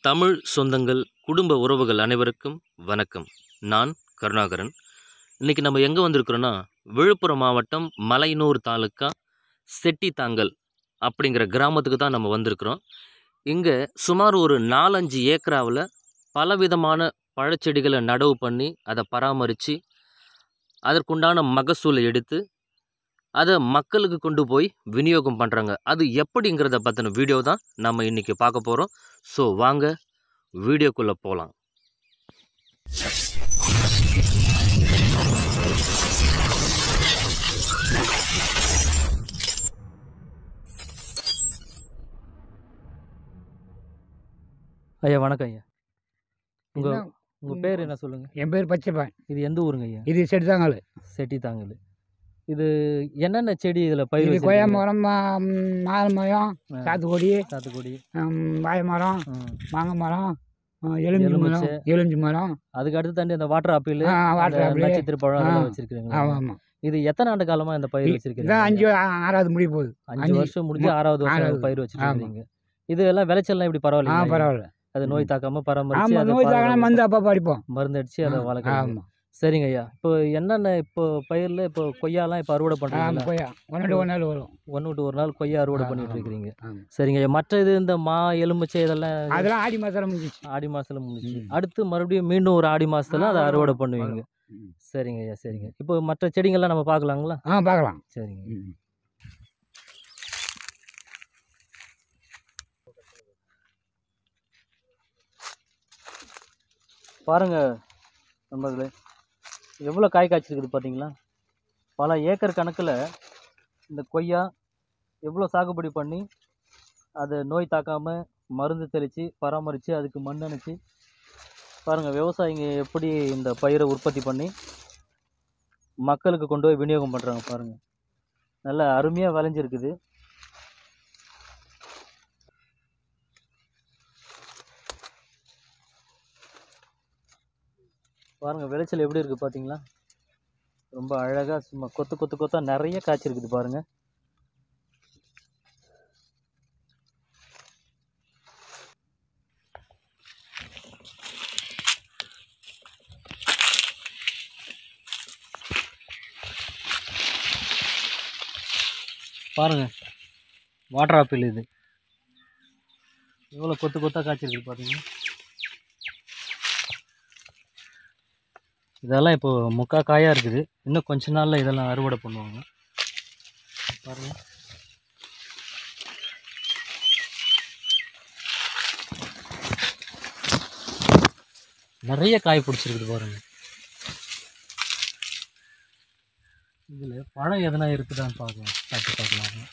தமிழ் சொந்தங்கள் குடும்ப உறவுகள் அனைவருக்கும் வணக்கம் நான் கருணாகரன் இன்றைக்கி நம்ம எங்கே வந்திருக்கிறோன்னா விழுப்புரம் மாவட்டம் மலையனூர் தாலுக்கா செட்டித்தாங்கல் அப்படிங்கிற கிராமத்துக்கு தான் நம்ம வந்திருக்கிறோம் இங்கே சுமார் ஒரு நாலஞ்சு ஏக்கராவில் பலவிதமான பழச்செடிகளை நடவு பண்ணி அதை பராமரித்து அதற்குண்டான மகசூலை எடுத்து அதை மக்களுக்கு கொண்டு போய் விநியோகம் பண்ணுறாங்க அது எப்படிங்கிறத பற்றின வீடியோ தான் நம்ம இன்றைக்கி பார்க்க போகிறோம் ஸோ வாங்க வீடியோக்குள்ளே போகலாம் ஐயா வணக்கம் ஐயா உங்கள் என்ன? உங்கள் பேர் என்ன சொல்லுங்கள் என் பேர் பச்சைப்பன் இது எந்த ஊருங்க ஐயா இது செடிதாங்கல் செட்டி தாங்கல் இது என்னென்ன செடி இதில் பயிர் இது கொய்யா வச்சிருக்கீங்க? மரம் மா- ம், மாது மரம் ஆ, சாத்துக்குடி சாத்துக்குடி ம், வாழை மரம் ம். மாங்காய் மரம் ஆ, எலுமிச்சை மரம் எலுமிச்சை. எலுமிச்சை மரம் அதுக்கு அடுத்து தாண்டி அந்த வாட்டர் ஆப்பிள் ஆ, வாட்டர் ஆப்பிள். நட்சத்திர பழம் அதெல்லாம் ஆ. வச்சிருக்கீங்க ஆமாம் ஆமாம் இது எத்தனை ஆண்டு காலமா இந்த பயிர் வச்சிருக்கீங்க இதான் அஞ்சு ஆ- ஆறாவது முடிய போகுது அஞ்சு அஞ்சு. வருஷம் முடிஞ்சு மு- ஆறாவது வருஷம் ஆறாவது. பயிர் வச்சிருக்கீங்க இது எல்லாம் விளைச்சல்லாம் இப்படி ஆ பரவாயில்ல பரவாயில்ல அது நோய் தாக்காம பராமரிச்சு ஆமாம் அதை நோய் தாக்கினா பாதுகாப்பு- மருந்து அப்பா அடிப்போம் மருந்து அடிச்சு அதை ஆ, வளர்க்குறீங்க ஆமாம் சரிங்க ஐயா இப்போ என்னென்ன இப்போ பயிர்ல இப்போ கொய்யாலாம் இப்போ அறுவடை ஆ பண்றீங்களா கொய்யா ஒன்று ஒரு நாள் வரும் ஒன்று விட்டு ஒரு நாள் கொய்யா அறுவடை ஆ, பண்ணிட்டு ஆமா. இருக்கிறீங்க ஆமாம். சரிங்க ஐயா மற்ற இது இந்த மா எலுமிச்சை இதெல்லாம் அதெல்லாம் ஆடி மாதம் முடிஞ்சிச்சு ஆடி மாசத்துல முடிஞ்சு ம். அடுத்து மறுபடியும் மீண்டும் ஒரு ஆடி மாசத்துல அதை ஆ, அறுவடை வரும், பண்ணுவீங்க ம். சரிங்க ஐயா சரிங்க இப்போ மற்ற செடிங்கள்லாம் நம்ம பார்க்கலாங்களா ஆ பார்க்கலாம் சரிங்க ம். பாருங்க நண்பர்களே எவ்வளோ காய் காய்ச்சிருக்குது பார்த்தீங்களா பல ஏக்கர் கணக்கில் இந்த கொய்யா எவ்வளோ சாகுபடி பண்ணி அதை நோய் தாக்காமல் மருந்து தெளித்து பராமரித்து அதுக்கு மண் அணைச்சி பாருங்கள் விவசாயிங்க எப்படி இந்த பயிரை உற்பத்தி பண்ணி மக்களுக்கு கொண்டு போய் விநியோகம் பண்ணுறாங்க பாருங்கள் நல்ல அருமையாக விளைஞ்சிருக்குது பாருங்கள் விளைச்சல் எப்படி இருக்குது பார்த்தீங்களா ரொம்ப அழகாக சும்மா கொத்து கொத்து கொத்தா நிறைய காய்ச்சிருக்குது பாருங்கள் பாருங்க வாட்டர் ஆப்பிள் இது எவ்வளோ கொத்து கொத்தா காய்ச்சிருக்கு பார்த்தீங்கன்னா இதெல்லாம் இப்போ முக்கா காயாக இருக்குது இன்னும் கொஞ்ச நாளில் இதெல்லாம் அறுவடை பண்ணுவாங்க பாருங்க நிறைய காய் பிடிச்சிருக்குது பாருங்க இதில் பழம் எதனா இருக்குதான்னு பார்க்கலாம் சாப்பிட்டு பார்க்கலாம்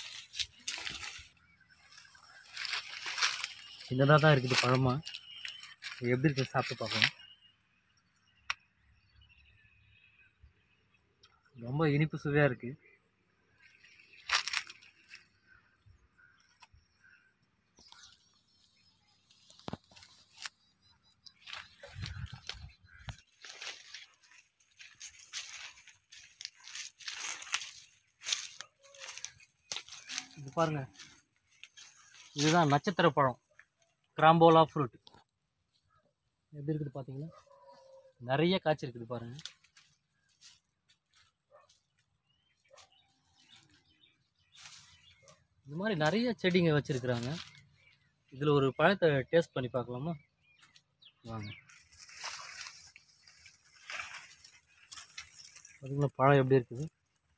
சின்னதாக தான் இருக்குது பழமா இது எப்படி இருக்குது சாப்பிட்டு பார்க்கலாம் ரொம்ப இனிப்பு சுவையாக இருக்குது இது பாருங்க இதுதான் நட்சத்திர பழம் கிராம்போலா ஃப்ரூட் எப்படி இருக்குது பார்த்தீங்கன்னா நிறைய காய்ச்சிருக்குது பாருங்க இந்த மாதிரி நிறைய செடிங்க வச்சுருக்குறாங்க இதில் ஒரு பழத்தை டேஸ்ட் பண்ணி பார்க்கலாமா வாங்க பார்த்தீங்களா பழம் எப்படி இருக்குது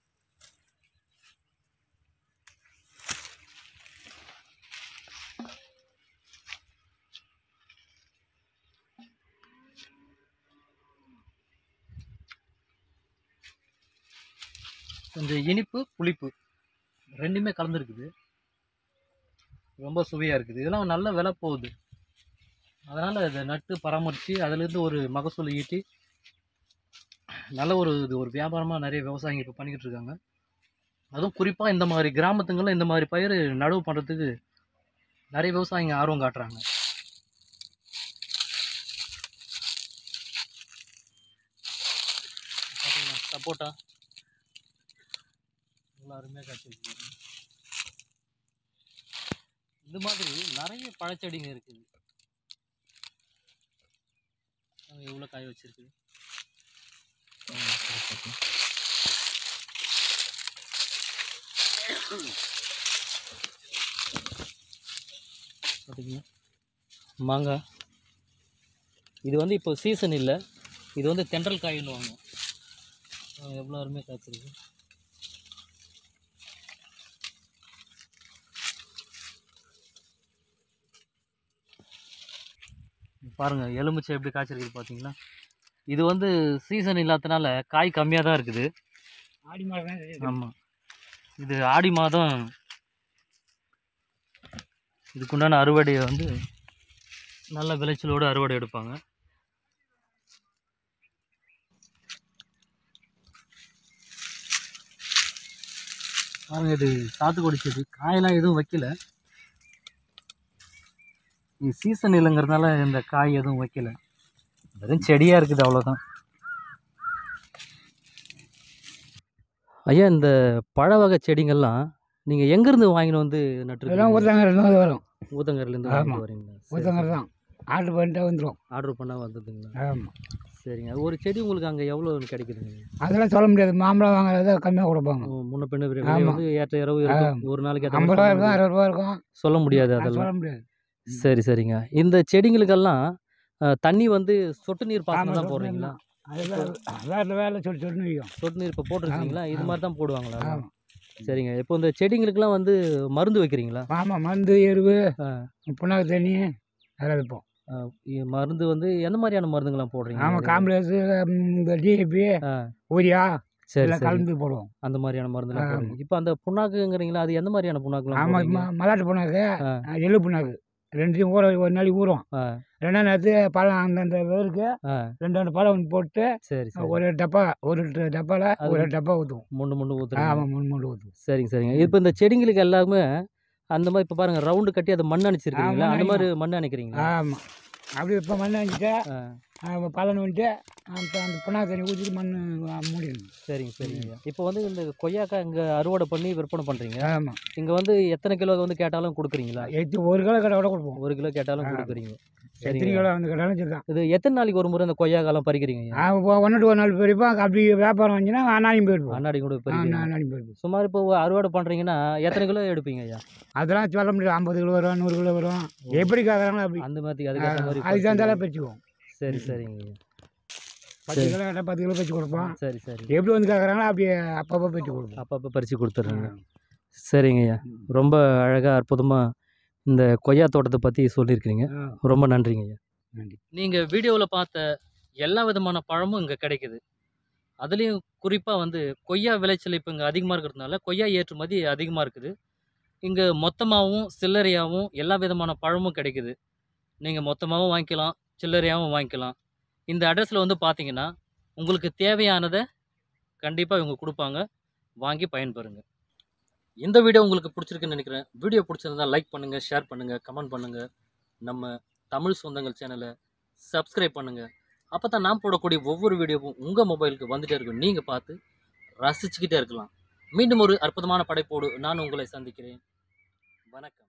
கொஞ்சம் இனிப்பு புளிப்பு ரெண்டுமே கலந்துருக்குது ரொம்ப சுவையாக இருக்குது இதெல்லாம் நல்ல விலை போகுது அதனால் இதை நட்டு பராமரித்து அதுலேருந்து ஒரு மகசூல் ஈட்டி நல்ல ஒரு இது ஒரு வியாபாரமாக நிறைய விவசாயிங்க இப்போ பண்ணிக்கிட்டு இருக்காங்க அதுவும் குறிப்பாக இந்த மாதிரி கிராமத்துங்களில் இந்த மாதிரி பயிர் நடவு பண்ணுறதுக்கு நிறைய விவசாயிங்க ஆர்வம் காட்டுறாங்க பார்த்தீங்களா சப்போட்டா இவ்வளோ அருமையாக காய்ச்சிருக்கு இந்த மாதிரி நிறைய பழச்செடிங்க இருக்குது எவ்வளோ காய வச்சிருக்கு பார்த்தீங்களா மாங்காய் இது வந்து இப்போ சீசன் இல்லை இது வந்து தென்றல் காயின்னுவாங்க எவ்வளோ அருமையாக காய்ச்சிருக்கு பாருங்கள் எலுமிச்சை எப்படி காய்ச்சிருக்கு பார்த்தீங்களா இது வந்து சீசன் இல்லாதனால காய் கம்மியாக தான் இருக்குது ஆடி மாதம் ஆமாம் இது ஆடி மாதம் இதுக்குண்டான அறுவடையை வந்து நல்ல விளைச்சலோடு அறுவடை எடுப்பாங்க பாருங்க இது சாத்துக்குடி செடி காயெல்லாம் எதுவும் வைக்கல இது சீசன் இல்லைங்கிறதுனால இந்த காய் எதுவும் வைக்கல வெறும் செடியாக இருக்குது அவ்வளோதான் ஐயா இந்த பழ வகை செடிங்கள்லாம் நீங்கள் எங்கேருந்து வாங்கின்னு வந்து இதெல்லாம் நட்டு ஊத்தங்கரை தான் வரும் ஊத்தங்கரையிலேருந்து ஆமா. வாங்கிட்டு வரீங்களா சரி. ஊத்தங்கரை தான் ஆர்டர் பண்ணிட்டா வந்துடும் ஆர்டர் பண்ணால் வந்ததுங்களா ஆமாம் சரிங்க ஒரு செடி உங்களுக்கு அங்கே எவ்வளோ கிடைக்குதுங்க அதெல்லாம் சொல்ல முடியாது மாம்பழம் வாங்குறத கம்மியாக கொடுப்பாங்க ஓ, முன்ன பின்ன விலை ஆமா. வந்து ஏற்ற இரவு இருக்கும் ஒரு நாளைக்கு ஏத்த ஐம்பது மாதிரி ரூபா சொல்ல இருக்கும் முடியாது. அறுபது ரூபா இருக்கும் சொல்ல முடியாது அது அதெல்லாம் சொல்ல முடியாது சரி சரிங்க இந்த செடிங்களுக்கெல்லாம் அஹ், தண்ணி வந்து சொட்டு நீர் பாசனம் ஆமா, தான் சொட்டு போடுறீங்களா அதுதான் வேலை வேலை சொல்லி சொல்லி வைக்கும் சொட்டு நீர் இப்போ போட்டிருக்கீங்களா ஆமா, இது ஆமா. மாதிரி தான் போடுவாங்களா ஆமாம் சரிங்க இப்போ இந்த செடிங்களுக்கெல்லாம் வந்து மருந்து வைக்கிறீங்களா ஆமாம் மருந்து எருவு ஆ. புண்ணாக்கு தண்ணி அதெல்லாம் வைப்போம் அஹ், இ- மருந்து வந்து எந்த மாதிரியான மருந்துங்களாம் போடுறீங்க ஆமாம் காம்ப்ளெக்ஸு இந்த டிஏபி ஆ. ஊரியா சரி எல்லாம் சரி கலந்து போடுவோம் அந்த மாதிரியான மருந்துலாம் ஆமா. போடுறீங்க இப்போ அந்த புண்ணாக்குங்கிறீங்களா அது எந்த மாதிரியான புண்ணாக்குலாம் ஆமாம் போடுறீங்க ம- மலாட்டு புண்ணாக்கு ஆ. எள்ளு புண்ணாக்கு ரெண்டையும் ஊற ஒரு நாளைக்கு ஊறும் ஆ. ரெண்டாம் நேரத்து பழம் அந்தந்த வேருக்கு ஆ ரெண்டு பழம் ஒன்று போட்டு சரி சரி ஒரு டப்பா ஒரு ட- டப்பால அது ஒரு டப்பா ஊற்றுவோம் முண்டு முண்டு ஊற்றுறீங்க ஆமாம் மூணு மூணு ஊற்றுவோம் சரிங்க சரிங்க இப்போ இந்த செடிங்களுக்கு எல்லாமே அந்த மாதிரி இப்போ பாருங்க ரவுண்டு கட்டி அதை மண் அணைச்சிருக்கீங்களா ஆ, மண் அந்த மாதிரி மண் அணைக்கிறீங்களா ஆமாம் அப்படி இப்போ மண் அடிச்சுட்டு ஆ பழம் வந்துட்டு அந்த அந்த புண்ணாக்கு தண்ணி ஊற்றிட்டு மண் மூடிடணும் சரிங்க சரிங்க இப்போ வந்து இந்த கொய்யாக்காய் இங்கே அறுவடை பண்ணி விற்பனை பண்ணுறீங்க ஆமாம் இங்கே வந்து எத்தனை கிலோ வந்து கேட்டாலும் கொடுக்குறீங்களா எத்தி ஒரு கிலோ கடை விட கொடுப்போம் ஒரு கிலோ கேட்டாலும் ஆ. கொடுக்குறீங்க எத்தனை சரிங்க கிலோ வந்து கடையிலும் சரி தான் இது எத்தனை நாளைக்கு ஒரு முறை இந்த கொய்யாக்காலாம் பறிக்கிறீங்க ஒன்று ஒரு நாள் போயிருப்போம் அப்படி வியாபாரம் வந்துச்சுன்னா அண்ணாடியும் போயிருப்போம் அண்ணாடி கூட ஆ, பறிக்கிறீங்க அண்ணாடியும் போயிருப்போம் சுமார் இப்போ அறுவடை பண்ணுறீங்கன்னா எத்தனை கிலோ எடுப்பீங்க ஐயா அதெல்லாம் சொல்ல முடியாது ஐம்பது கிலோ வரும் நூறு கிலோ வரும் எப்படி கேட்குறாங்களோ அப்படி அந்த மாதிரி அதுக்கு ஏற்ற மாதிரி அதுக்கு தகுந்தால பறிச்சுக்கிறீங்க. பறிச்சுக்குவோம் சரி சரிங்க ஐயா பத்து கிலோ கேட்டால் பத்து கிலோ பறிச்சு கொடுப்போம் சரி சரி எப்படி வந்து கேட்குறாங்களோ அப்படியே அப்பப்போ பறிச்சு கொடுப்போம் அப்பப்போ பறித்து கொடுத்துட்றீங்க சரிங்க ஐயா ரொம்ப அழகாக அற்புதமாக இந்த கொய்யா தோட்டத்தை பற்றி சொல்லியிருக்கிறீங்க ஆ, ரொம்ப நன்றிங்க ஐயா நன்றி நீங்கள் வீடியோவில் பார்த்த எல்லா விதமான பழமும் இங்கே கிடைக்குது அதுலேயும் குறிப்பாக வந்து கொய்யா விளைச்சல் இப்போ இங்கே அதிகமாக இருக்கிறதுனால கொய்யா ஏற்றுமதி அதிகமாக இருக்குது இங்கே மொத்தமாகவும் சில்லறையாகவும் எல்லா விதமான பழமும் கிடைக்குது நீங்கள் மொத்தமாகவும் வாங்கிக்கலாம் சில்லறையாகவும் வாங்கிக்கலாம் இந்த அட்ரஸில் வந்து பார்த்தீங்கன்னா உங்களுக்கு தேவையானதை கண்டிப்பாக இவங்க கொடுப்பாங்க வாங்கி பயன்பெறுங்க இந்த வீடியோ உங்களுக்கு பிடிச்சிருக்குன்னு நினைக்கிறேன் வீடியோ பிடிச்சிருந்தா லைக் பண்ணுங்கள் ஷேர் பண்ணுங்கள் கமெண்ட் பண்ணுங்கள் நம்ம தமிழ் சொந்தங்கள் சேனலை சப்ஸ்கிரைப் பண்ணுங்கள் அப்போ தான் நான் போடக்கூடிய ஒவ்வொரு வீடியோவும் உங்கள் மொபைலுக்கு வந்துட்டே இருக்கும் நீங்கள் பார்த்து ரசிச்சுக்கிட்டே இருக்கலாம் மீண்டும் ஒரு அற்புதமான படைப்போடு நான் உங்களை சந்திக்கிறேன் வணக்கம்